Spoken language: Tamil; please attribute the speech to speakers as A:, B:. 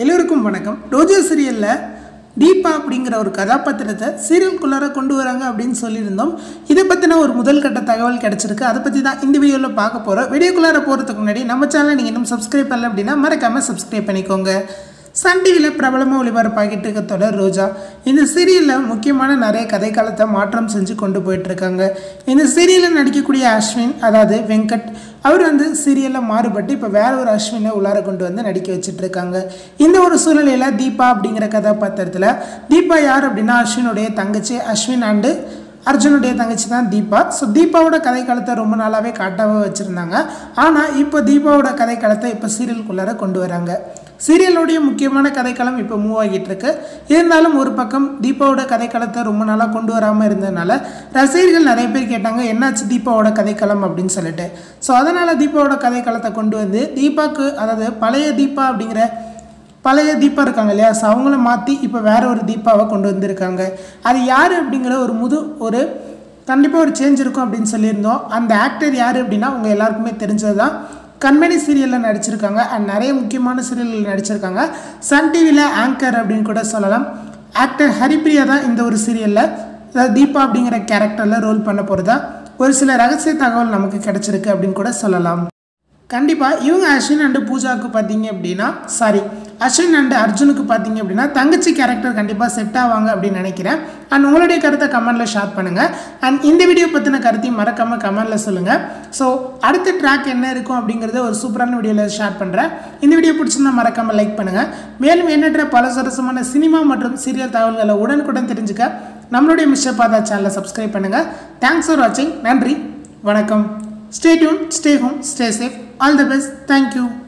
A: எல்லோருக்கும் வணக்கம் ரோஜா சீரியலில் தீபா அப்படிங்கிற ஒரு கதாபாத்திரத்தை சீரியல்குள்ளார கொண்டு வராங்க அப்படின்னு சொல்லியிருந்தோம் இதை பற்றின ஒரு முதல் கட்ட தகவல் கிடச்சிருக்கு அதை பற்றி தான் இந்த வீடியோவில் பார்க்க போகிறோம் வீடியோக்குள்ளார போகிறதுக்கு முன்னாடி நம்ம சேனலை நீங்கள் இன்னும் சப்ஸ்கிரைப் பண்ணல அப்படின்னா மறக்காமல் சப்ஸ்கிரைப் பண்ணிக்கோங்க சன் டிவியில் பிரபலமாக ஒளிபரப்பாகிட்டு இருக்க தொடர் ரோஜா இந்த சீரியலில் முக்கியமான நிறைய கதைக்காலத்தை மாற்றம் செஞ்சு கொண்டு போயிட்டுருக்காங்க இந்த சீரியலில் நடிக்கக்கூடிய அஸ்வின் அதாவது வெங்கட் அவர் வந்து சீரியலில் மாறுபட்டு இப்போ வேற ஒரு அஸ்வினை உள்ளார கொண்டு வந்து நடிக்க வச்சுட்டு இருக்காங்க இந்த ஒரு சூழ்நிலையில் தீபா அப்படிங்கிற கதாபாத்திரத்தில் தீபா யார் அப்படின்னா அஸ்வினுடைய தங்கச்சி அஸ்வின் அண்டு அர்ஜுனுடைய தங்கச்சி தான் தீபா ஸோ தீபாவோட கதைக்காலத்தை ரொம்ப நாளாகவே காட்டாவே வச்சுருந்தாங்க ஆனால் இப்போ தீபாவோட கதைக்காலத்தை இப்போ சீரியலுக்குள்ளார கொண்டு வராங்க சீரியலுடைய முக்கியமான கதைக்களம் இப்போ மூவ் ஆகிட்டு இருக்கு இருந்தாலும் ஒரு பக்கம் தீபாவோட கதைக்களத்தை ரொம்ப நாளாக கொண்டு வராமல் இருந்ததுனால ரசிகர்கள் நிறைய பேர் கேட்டாங்க என்னாச்சு தீபாவோட கதைக்களம் அப்படின்னு சொல்லிட்டு ஸோ அதனால் தீபாவோட கதைக்களத்தை கொண்டு வந்து தீபாவுக்கு அதாவது பழைய தீபா அப்படிங்கிற பழைய தீபா இருக்காங்க இல்லையா ஸோ அவங்கள மாற்றி இப்போ வேற ஒரு தீபாவை கொண்டு வந்திருக்காங்க அது யார் அப்படிங்கிற ஒரு முது ஒரு கண்டிப்பாக ஒரு சேஞ்ச் இருக்கும் அப்படின்னு சொல்லியிருந்தோம் அந்த ஆக்டர் யார் அப்படின்னா அவங்க எல்லாருக்குமே தெரிஞ்சது தான் கண்மணி சீரியலில் நடிச்சிருக்காங்க அண்ட் நிறைய முக்கியமான சீரியலில் நடிச்சிருக்காங்க சன் டிவியில் ஆங்கர் அப்படின்னு கூட சொல்லலாம் ஆக்டர் ஹரிப்ரியா தான் இந்த ஒரு சீரியலில் அதாவது தீபா அப்படிங்கிற கேரக்டரில் ரோல் பண்ண போகிறதா ஒரு சில ரகசிய தகவல் நமக்கு கிடைச்சிருக்கு அப்படின்னு கூட சொல்லலாம் கண்டிப்பாக இவங்க அஸ்வின் அண்டு பூஜாவுக்கு பார்த்தீங்க அப்படின்னா சாரி அஸ்வின் அண்டு அர்ஜுனுக்கு பார்த்தீங்க அப்படின்னா தங்கச்சி கேரக்டர் கண்டிப்பாக செட் ஆவாங்க அப்படின்னு நினைக்கிறேன் அண்ட் உங்களுடைய கருத்தை கமெண்ட்டில் ஷேர் பண்ணுங்கள் அண்ட் இந்த வீடியோ பற்றின கருத்தையும் மறக்காமல் கமெண்ட்டில் சொல்லுங்கள் ஸோ அடுத்த ட்ராக் என்ன இருக்கும் அப்படிங்கிறத ஒரு சூப்பரான வீடியோவில் ஷேர் பண்ணுறேன் இந்த வீடியோ பிடிச்சிருந்தா மறக்காமல் லைக் பண்ணுங்கள் மேலும் எண்ணற்ற பல சரசமான சினிமா மற்றும் சீரியல் தகவல்களை உடனுக்குடன் தெரிஞ்சுக்க நம்மளுடைய மிஸ்டர் பாதா சேனலை சப்ஸ்கிரைப் பண்ணுங்கள் தேங்க்ஸ் ஃபார் வாட்சிங் நன்றி வணக்கம் stay tune stay home stay safe all the best thank you